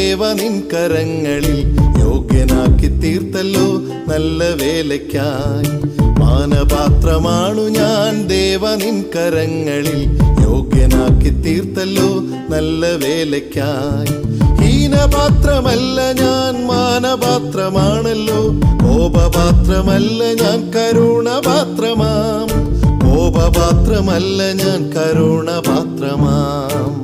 ദേവ നിൻ കരങ്ങളിൽ യോഗ്യനാക്കി തീർത്തല്ലോ നല്ല വേലയ്ക്കായി മാനപാത്രമാണു ഞാൻ ദേവ നിൻ കരങ്ങളിൽ യോഗ്യനാക്കി തീർത്തല്ലോ നല്ല വേലയ്ക്കായി ഹീനപാത്രമല്ല ഞാൻ മാനപാത്രമാണല്ലോ കോപപാത്രമല്ല ഞാൻ കരുണപാത്രമാം കോപപാത്രമല്ല ഞാൻ കരുണപാത്രമാം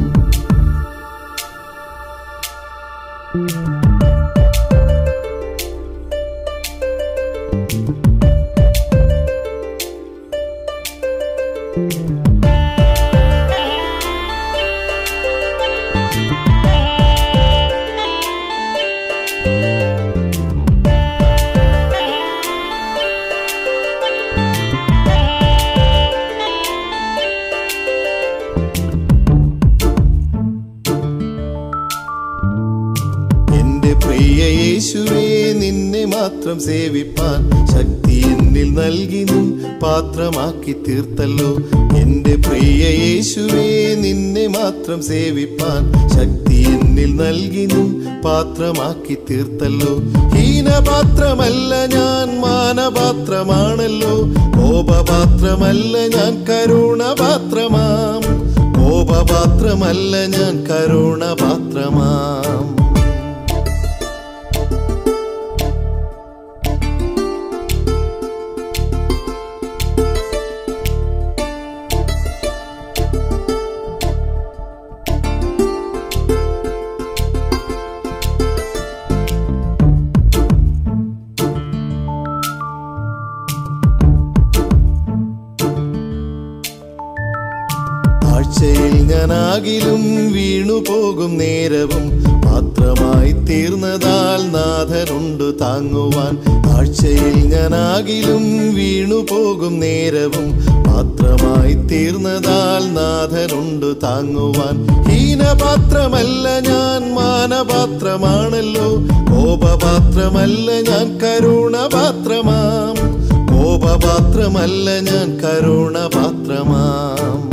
എന്റെ പ്രിയ യേശുവേ നിന്നെ മാത്രം സേവിപ്പാൻ ശക്തി എന്നിൽ നൽകി നിൻ പാത്രമാക്കി തീർത്തല്ലോ എന്റെ പ്രിയ യേശുവേ നിന്നെ മാത്രം സേവിപ്പാൻ ശക്തി എന്നിൽ നൽകി നിൻ പാത്രമാക്കി തീർത്തല്ലോ ഹീനപാത്രമല്ല ഞാൻ മാനപാത്രമാണല്ലോ കോപപാത്രമല്ല ഞാൻ കരുണപാത്രമാം കോപപാത്രമല്ല ഞാൻ കരുണപാത്രമാം താഴ്ചയിൽ ഞാനാകിലും വീണു പോകും നേരവും പാത്രമായി തീർന്നതാൽ നാഥനുണ്ട് താങ്ങുവാൻ താഴ്ചയിൽ ഞാനാകിലും വീണു പോകും നേരവും പാത്രമായി തീർന്നതാൽ നാഥനുണ്ട് താങ്ങുവാൻ ഹീനപാത്രമല്ല ഞാൻ മാനപാത്രമാണല്ലോ കോപപാത്രമല്ല ഞാൻ കരുണപാത്രമാം കോപപാത്രമല്ല ഞാൻ കരുണപാത്രമാം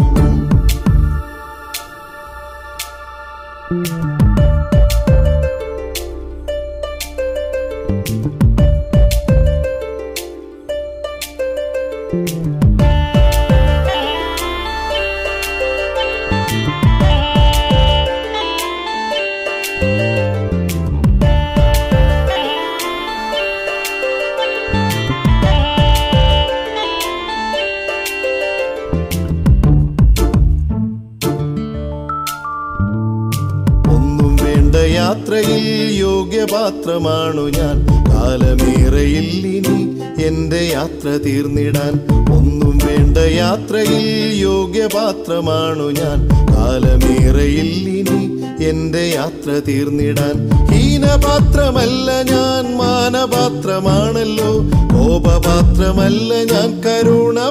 ഒന്നും വേണ്ട യാത്രയിൽ യോഗ്യപാത്രമാണു ഞാൻ കാലമേറയിൽ ഇനി എന്റെ യാത്ര തീർന്നിടാൻ ഒന്നും വേണ്ട യാത്രയിൽ യോഗ്യപാത്രമാണു ഞാൻ കാലമേറയിൽ ഇനി എന്റെ യാത്ര തീർന്നിടാൻ ഹീനപാത്രമല്ല ഞാൻ മാനപാത്രമാണല്ലോ കോപപാത്രമല്ല ഞാൻ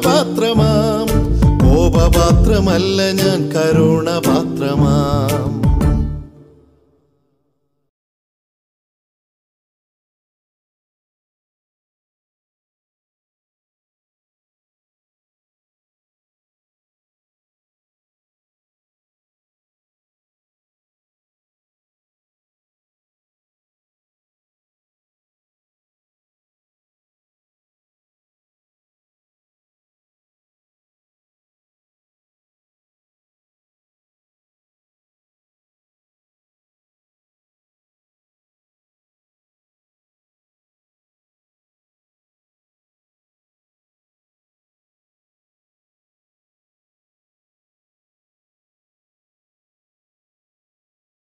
കരുണപാത്രമാം കോപപാത്രമല്ല ഞാൻ കരുണപാത്രമാം